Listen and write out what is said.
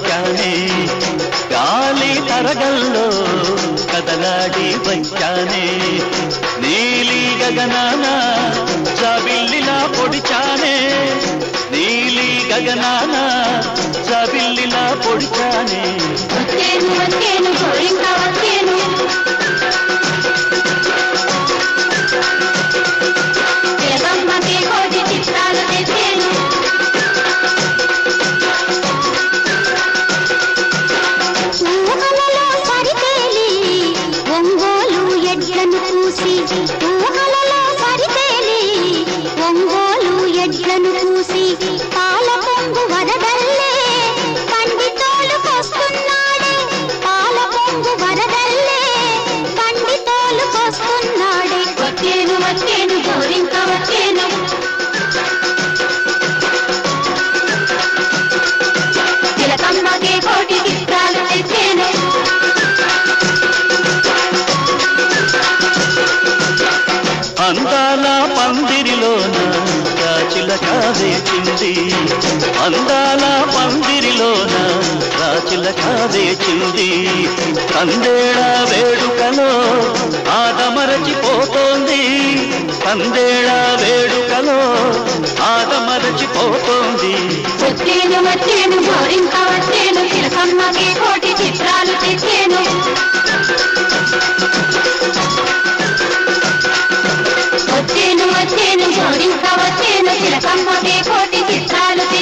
వచ్చానే గాలి తరగల్లో కదలాడి వచ్చానే నీలి గగనాన జాబిల్లిలా పొడిచానే నీలి గగనాన జాబిల్లిలా పొడిచానే వచ్చేను వచ్చేను గోరింక వచ్చేను తిలకమ్మకి కోటి చిత్రాలు తెచ్చేను ఊహలలో సరితేలి ఒంగోలు ఎడ్లను చూసి ఊహలలో సరితేలి ఒంగోలు ఎడ్లను చూసి పాల పొంగు వరదల్లే పండితోలుకొస్తున్నాడే పాల పొంగు వరదల్లే పండితోలుకొస్తున్నాడే వచ్చేను వచ్చేను గోరింక వచ్చేను తిలకమ్మకి కోటి చిత్రాలు తెచ్చేను అందాల పందిరిలోన రాచిలక వేచింది అందాల పందిరిలోన రాచిలక వేచింది కందేళ వేడుకలో ఆదమరచిపోతోంది కందేళ వేడుకలో ఆదమరచిపోతోంది వచ్చేను వచ్చేను గోరింక వచ్చేను తిలకమ్మకి కోటి చిత్రాలు తెచ్చేను వచ్చేను వచ్చేను గోరింక వచ్చేను తిలకమ్మకి కోటి చిత్రాలు తెచ్చేను